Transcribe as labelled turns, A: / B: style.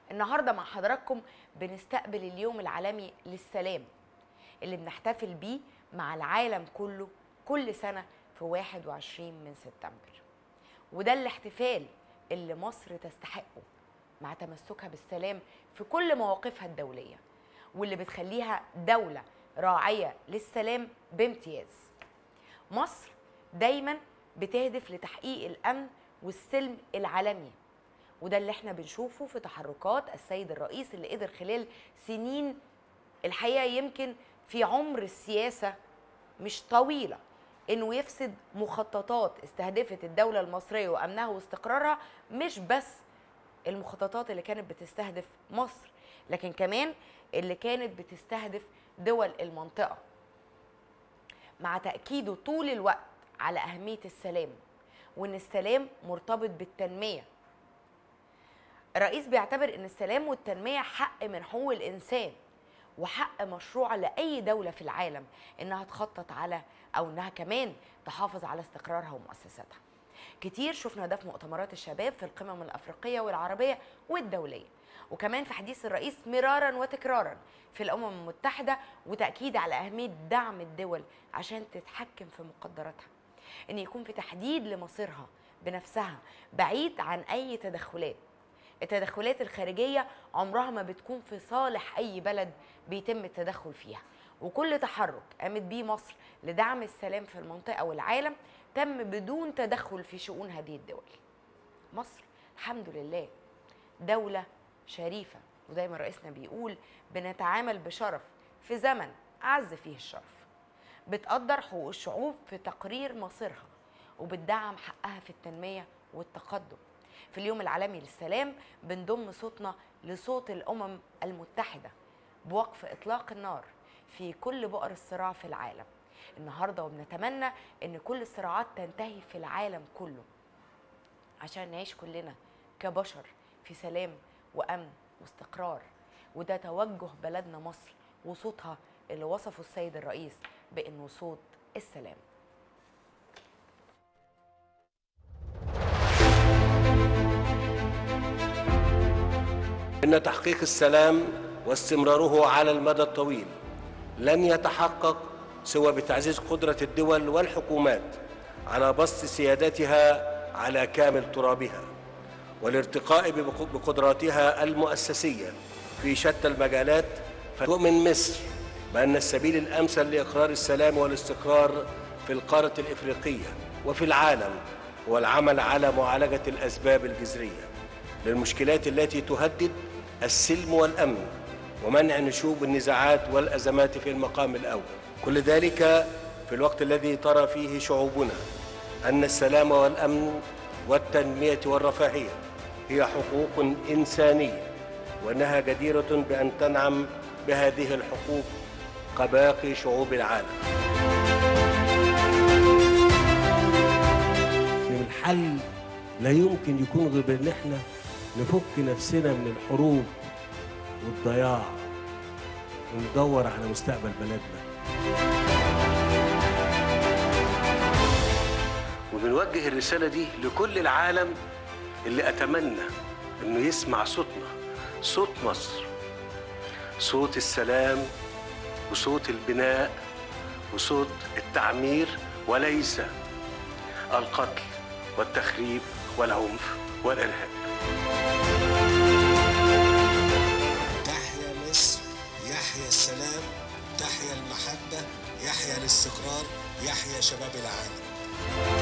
A: النهارده مع حضراتكم بنستقبل اليوم العالمي للسلام اللي بنحتفل بيه مع العالم كله كل سنة في 21 من سبتمبر وده الاحتفال اللي مصر تستحقه مع تمسكها بالسلام في كل مواقفها الدولية واللي بتخليها دولة راعية للسلام بامتياز مصر دايما بتهدف لتحقيق الأمن والسلم العالمي وده اللي احنا بنشوفه في تحركات السيد الرئيس اللي قدر خلال سنين الحقيقة يمكن في عمر السياسة مش طويلة انه يفسد مخططات استهدفت الدولة المصرية وامنها واستقرارها مش بس المخططات اللي كانت بتستهدف مصر لكن كمان اللي كانت بتستهدف دول المنطقة مع تأكيده طول الوقت على أهمية السلام وإن السلام مرتبط بالتنمية الرئيس بيعتبر إن السلام والتنمية حق من حقوق الإنسان وحق مشروع لأي دولة في العالم إنها تخطط على أو إنها كمان تحافظ على استقرارها ومؤسساتها كتير شفنا ده في مؤتمرات الشباب في القمم الأفريقية والعربية والدولية وكمان في حديث الرئيس مرارا وتكرارا في الأمم المتحدة وتأكيد على أهمية دعم الدول عشان تتحكم في مقدراتها إن يكون في تحديد لمصيرها بنفسها بعيد عن أي تدخلات التدخلات الخارجية عمرها ما بتكون في صالح أي بلد بيتم التدخل فيها وكل تحرك قامت بيه مصر لدعم السلام في المنطقة والعالم تم بدون تدخل في شؤون هذه الدول مصر الحمد لله دولة شريفة ودايما رئيسنا بيقول بنتعامل بشرف في زمن أعز فيه الشرف بتقدر حقوق الشعوب في تقرير مصيرها وبتدعم حقها في التنمية والتقدم في اليوم العالمي للسلام بنضم صوتنا لصوت الأمم المتحدة بوقف إطلاق النار في كل بؤر الصراع في العالم النهارده وبنتمنى ان كل الصراعات تنتهي في العالم كله عشان نعيش كلنا كبشر في سلام وامن واستقرار وده توجه بلدنا مصر وصوتها اللي وصفه السيد الرئيس بانه صوت السلام
B: إن تحقيق السلام واستمراره على المدى الطويل لن يتحقق سوى بتعزيز قدرة الدول والحكومات على بسط سيادتها على كامل ترابها والارتقاء بقدراتها المؤسسية في شتى المجالات فتؤمن مصر بأن السبيل الأمثل لإقرار السلام والاستقرار في القارة الإفريقية وفي العالم هو العمل على معالجة الأسباب الجذرية للمشكلات التي تهدد السلم والأمن ومنع نشوب النزاعات والأزمات في المقام الأول كل ذلك في الوقت الذي ترى فيه شعوبنا أن السلام والأمن والتنمية والرفاهية هي حقوق إنسانية وأنها جديرة بأن تنعم بهذه الحقوق كباقي شعوب العالم الحل لا يمكن يكون غير بان احنا نفك نفسنا من الحروب والضياع وندور على مستقبل بلدنا وبنوجه الرسالة دي لكل العالم اللي أتمنى إنه يسمع صوتنا صوت مصر صوت السلام وصوت البناء وصوت التعمير وليس القتل والتخريب والعنف والإرهاب
C: تحيا مصر يحيا السلام تحيا المحبة يحيا الاستقرار يحيا شباب العالم